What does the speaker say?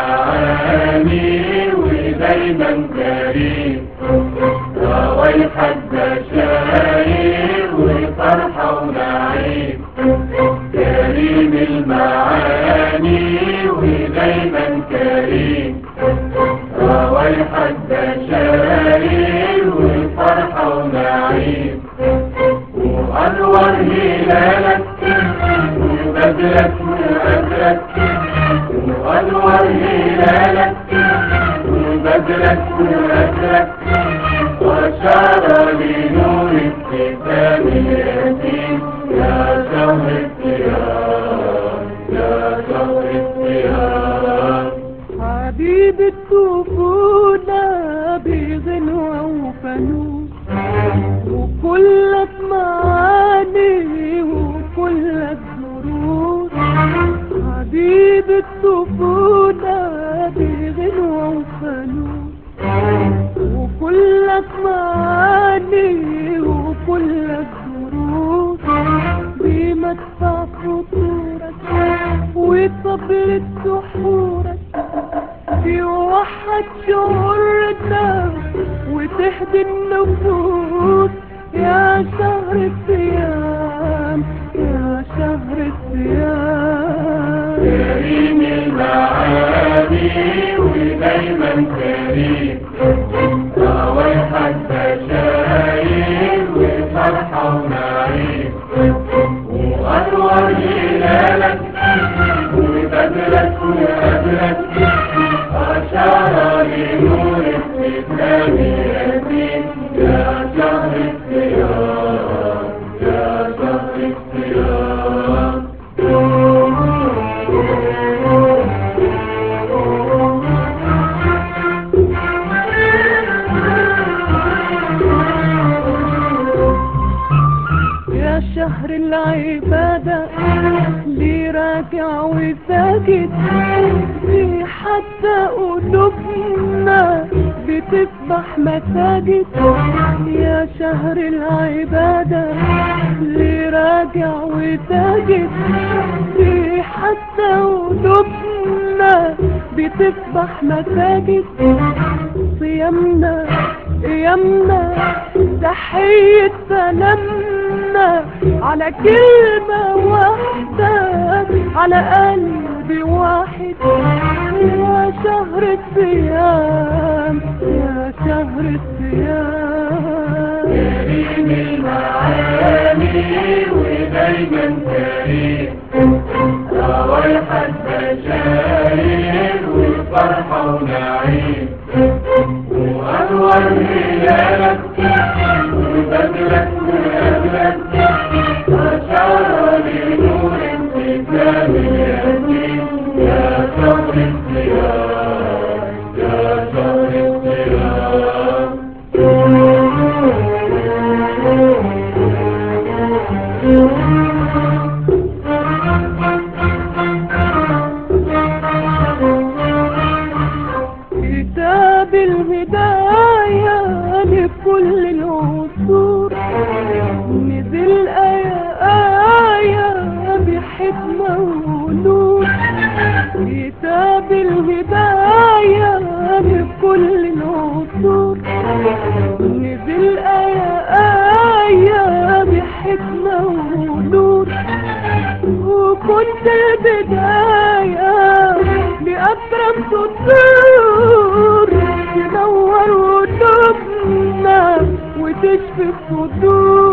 المعاني ودايما كريم روايح البشاير وفرحة ونعيم كريم المعاني ودايما كريم روايح البشاير وفرحة ونعيم وأنور هلالك وبدلك وأبلك وأنور هلالك وبدلك وأبلك وأشار لنور الكتاب اليتيم يا شهر الصيام يا شهر الصيام حبيب الطفولة بغنوة وفانوس وكلك معاني وكلك دروس حبيب الطفولة بغنوة وفانوس وكلك معاني وكلك دروس بمدفع خطورك وطبلة سحورك بيوحد شعورنا وتهدي النفوس يا شهر الصيام يا شهر الصيام كريم المعاني ودايما كريم روايح البشاير وفرحة ونعيم وأنور هلالك وبدلك وقبلك أشار لنور الإسلام يتيم يا شهر الصيام يا شهر الصيام يا شهر العبادة لي راجع وساجد في حتى قلوبنا بتسبح مساجد يا شهر العبادة لي راجع وساجد في حتى قلوبنا بتسبح مساجد صيامنا قيامنا تحية سلامنا على كلمة واحدة على قلب واحد يا شهر الصيام يا شهر الصيام كريم المعاني ودايما كريم روايح البشاير وفرحة ونعيم وأنور هلالك وبدلك وقبلك أشار لنور الكتاب اليتيم يا شهر الصيام يا شهر الصيام كتاب الهداية لكل العصور نزل آية آية بحكمة ونور كتاب الهداية لكل العصور نزل آية آية بحكمة ونور وكنت البداية لأكرم صدور تنور قلوبنا وتشفي الصدور